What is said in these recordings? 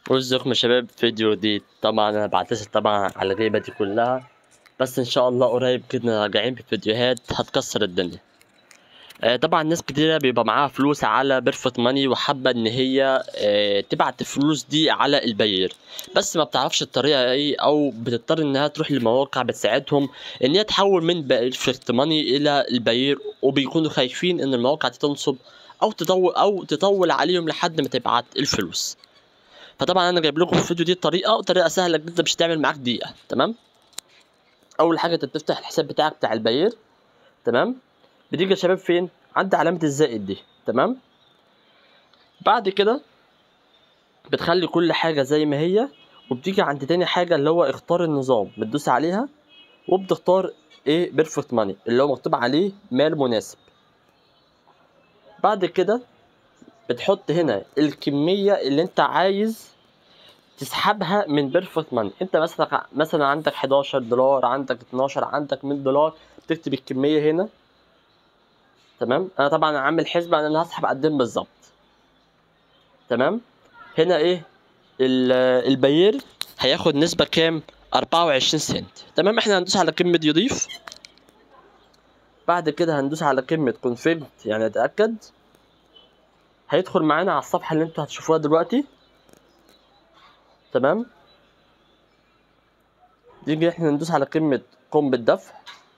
ازيكم يا شباب فيديو جديد طبعا انا بعتذر طبعا على الغيبة دي كلها بس ان شاء الله قريب كده راجعين بفيديوهات هتكسر الدنيا آه طبعا ناس كتيرة بيبقى معاها فلوس على بيرفكت ماني وحابة ان هي آه تبعت الفلوس دي على البير بس ما بتعرفش الطريقة ايه او بتضطر انها تروح لمواقع بتساعدهم ان هي تحول من بيرفكت ماني الى البير وبيكونوا خايفين ان المواقع دي تنصب او تطول او تطول عليهم لحد ما تبعت الفلوس فطبعا انا جايب لكم في الفيديو دي طريقه وطريقه سهله جدا مش هتعمل معاك دقيقه تمام اول حاجه انت بتفتح الحساب بتاعك بتاع البير تمام بتيجي يا شباب فين عند علامه الزائد دي تمام بعد كده بتخلي كل حاجه زي ما هي وبتيجي عند تاني حاجه اللي هو اختار النظام بتدوس عليها وبتختار ايه بيرفكت ماني اللي هو مكتوب عليه مال مناسب بعد كده بتحط هنا الكمية اللي انت عايز تسحبها من بيرفكت ماني انت مثلا مثلا عندك 11 دولار عندك 12 عندك 100 دولار تكتب الكمية هنا تمام انا طبعا عامل حسبة ان انا هسحب قد ايه بالظبط تمام هنا ايه البير هياخد نسبة كام 24 سنت تمام احنا هندوس على كلمة يضيف بعد كده هندوس على كلمة config يعني اتأكد هيدخل معانا على الصفحة اللي انتوا هتشوفوها دلوقتي تمام نيجي احنا ندوس على كلمة قم بالدفع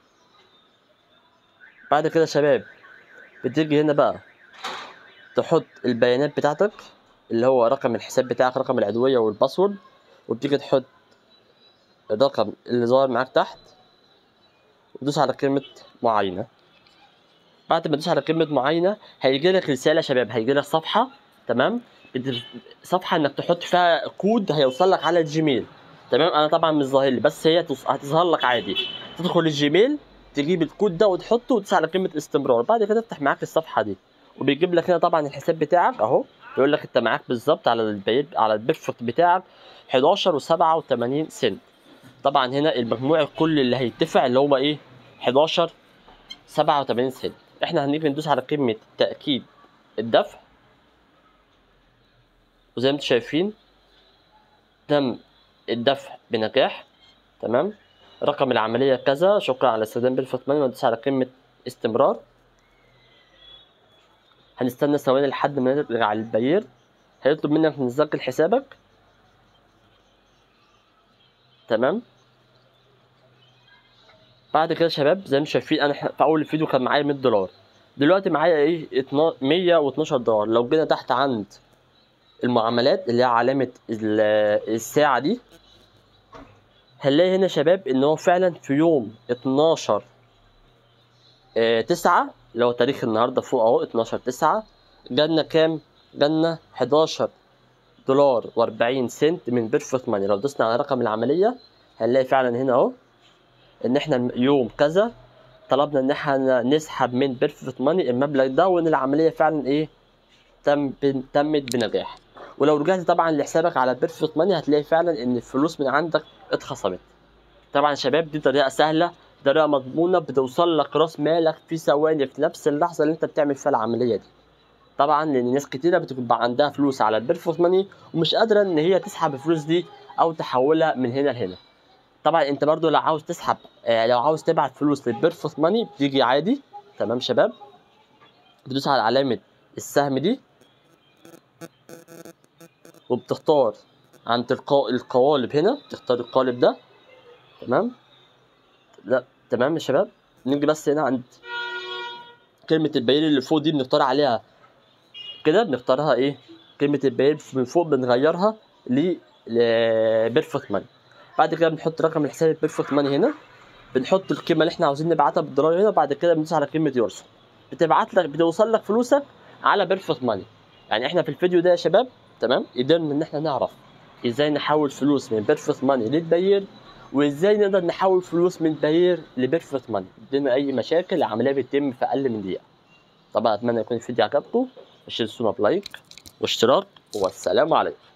بعد كده يا شباب بتيجي هنا بقى تحط البيانات بتاعتك اللي هو رقم الحساب بتاعك رقم العضوية والباسورد وبتيجي تحط الرقم اللي ظاهر معاك تحت وتدوس على كلمة معاينة بعد ما تدوس على كلمة معاينة هيجي لك رسالة يا شباب هيجي لك صفحة تمام صفحة انك تحط فيها كود هيوصل لك على الجيميل تمام انا طبعا مش ظاهر لي بس هي هتظهر لك عادي تدخل الجيميل تجيب الكود ده وتحطه وتدوس على كلمة استمرار بعد كده تفتح معاك الصفحة دي وبيجيب لك هنا طبعا الحساب بتاعك اهو يقول لك انت معاك بالظبط على البيت على البيرفكت بتاعك 11 و87 سنت طبعا هنا المجموع الكل اللي هيدفع اللي هو ايه 11 87 سنت احنا هنيجي ندوس على قمة تأكيد الدفع وزي ما انتم شايفين تم الدفع بنجاح تمام رقم العملية كذا شكرا على استخدام بيرفكت ماني وندوس على قمة استمرار هنستنى ثواني لحد ما نرجع على البير هيطلب منك تسجل حسابك تمام بعد كده يا شباب زي ما شايفين انا في اول الفيديو كان معايا 100 دولار دلوقتي معايا ايه 112 دولار لو جينا تحت عند المعاملات اللي هي علامة الساعة دي هنلاقي هنا يا شباب ان هو فعلا في يوم 12 اه تسعة اللي هو تاريخ النهاردة فوق اهو 12 تسعة جالنا كام؟ جالنا 11 دولار و40 سنت من بيرفكت ماني لو دوسنا على رقم العملية هنلاقي فعلا هنا اهو ان احنا يوم كذا طلبنا ان احنا نسحب من بيرفكت ماني المبلغ ده وان العمليه فعلا ايه تم تمت بنجاح ولو رجعت طبعا لحسابك على بيرفكت ماني هتلاقي فعلا ان الفلوس من عندك اتخصمت طبعا يا شباب دي طريقه سهله طريقه مضمونه بتوصل لك راس مالك في ثواني في نفس اللحظه اللي انت بتعمل فيها العمليه دي طبعا لان ناس كتيره بتبقى عندها فلوس على البيرفكت ماني ومش قادره ان هي تسحب الفلوس دي او تحولها من هنا لهنا طبعا انت برضو لو عاوز تسحب آه لو عاوز تبعت فلوس للبيرفكت ماني بتيجي عادي تمام شباب بتدوس على علامة السهم دي وبتختار عن تلقاء القوالب هنا تختار القالب ده تمام لا تمام يا شباب نيجي بس هنا عند كلمة البيان اللي فوق دي بنختار عليها كده بنختارها ايه كلمة البيان من فوق بنغيرها ل بيرفكت ماني بعد كده بنحط رقم الحساب البيرفكت ماني هنا بنحط القيمه اللي احنا عاوزين نبعتها بالدولار هنا وبعد كده بندوس على كلمه يرسل بتبعت لك بتوصل لك فلوسك على بيرفكت ماني يعني احنا في الفيديو ده يا شباب تمام قدرنا ان احنا نعرف ازاي نحول فلوس من بيرفكت ماني للبير وازاي نقدر نحول فلوس من بير لبيرفكت ماني بدون اي مشاكل العمليه بتتم في اقل من دقيقه طبعا اتمنى يكون الفيديو عجبكم مش تنسونا بلايك واشتراك والسلام عليكم